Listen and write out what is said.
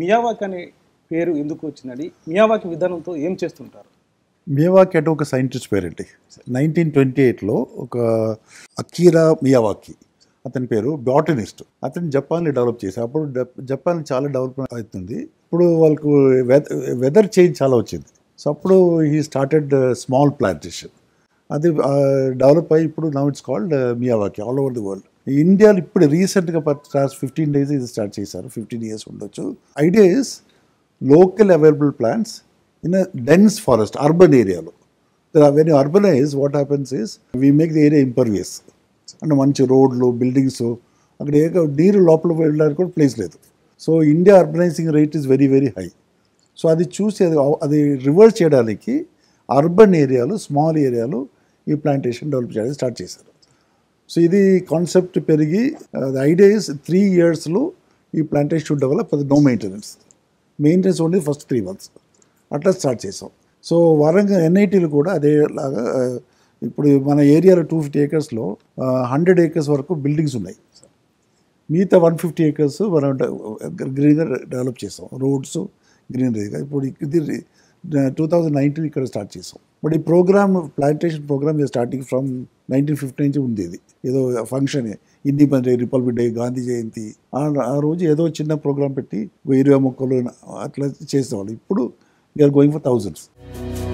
మియావాకి అనే పేరు ఎందుకు వచ్చినది మియావాకి విధానంతో ఏం చేస్తుంటారు మియావాకి అంటే ఒక సైంటిస్ట్ పేరండి నైన్టీన్ ట్వంటీ ఎయిట్లో ఒక అకీరా మియావాకి అతని పేరు బాటనిస్ట్ అతను జపాన్లో డెవలప్ చేశారు అప్పుడు డెప్- జపాన్ చాలా డెవలప్ అవుతుంది ఇప్పుడు వాళ్ళకు వెదర్ చేంజ్ చాలా వచ్చింది సో అప్పుడు హీ స్టార్టెడ్ స్మాల్ ప్లాంటేషన్ అది డెవలప్ అయ్యి ఇప్పుడు now it's called Miyawaki all over the world ఇండియాలో ఇప్పుడు రీసెంట్గా లాస్ట్ ఫిఫ్టీన్ డేస్ ఇది స్టార్ట్ చేశారు ఫిఫ్టీన్ ఇయర్స్ ఉండొచ్చు idea is local available plants in a dense forest urban ఏరియాలో when urbanise what happens is we make the area impervious అంటే మంచి రోడ్లు బిల్డింగ్స్ అక్కడ ఏ నీరు లోపల వెళ్ళడానికి కూడా ప్లేస్ లేదు so India urbanising rate is very very high so అది చూసి అది అది రివర్స్ చేయడానికి అర్బన్ ఏరియాలు స్మాల్ ఏరియాలు ఈ ప్లాంటేషన్ డెవలప్ చేయడానికి స్టార్ట్ చేశారు సో ఇది కాన్సెప్ట్ పెరిగి ద ఐడియా ఇస్ త్రీ ఇయర్స్లో ఈ ప్లాంటేషన్ షుడ్ డెవలప్ అది no maintenance maintenance only first three months అట్లా స్టార్ట్ చేసాం సో వరంగల్ ఎన్ఐటీలు కూడా అదేలాగా ఆ, ఇప్పుడు మన ఏరియాలో టూ ఫిఫ్టీ ఏకర్స్లో హండ్రెడ్ ఏకర్స్ వరకు బిల్డింగ్స్ ఉన్నాయి మిగతా వన్ ఫిఫ్టీ ఏకర్స్ మనం గ్రీన్గా డెవలప్ చేసాం రోడ్స్ గ్రీనరీగా ఇప్పుడు ఇది టూ థౌజండ్ నైన్టీన్ ఇక్కడ స్టార్ట్ చేసాం బట్ ఈ programme plantation programme starting from nineteen fifty నుంచి ఉంది ఇది ఏదో function independence day republic day Gandhi Jayanti ఆ ఆ రోజు ఏదో చిన్న ప్రోగ్రామ్ పెట్టి ఓ ఇరవై మొక్కలు అట్లా చేసేవాళ్ళు ఇప్పుడు వీఆర్ గోయింగ్ ఫర్ థౌజండ్స్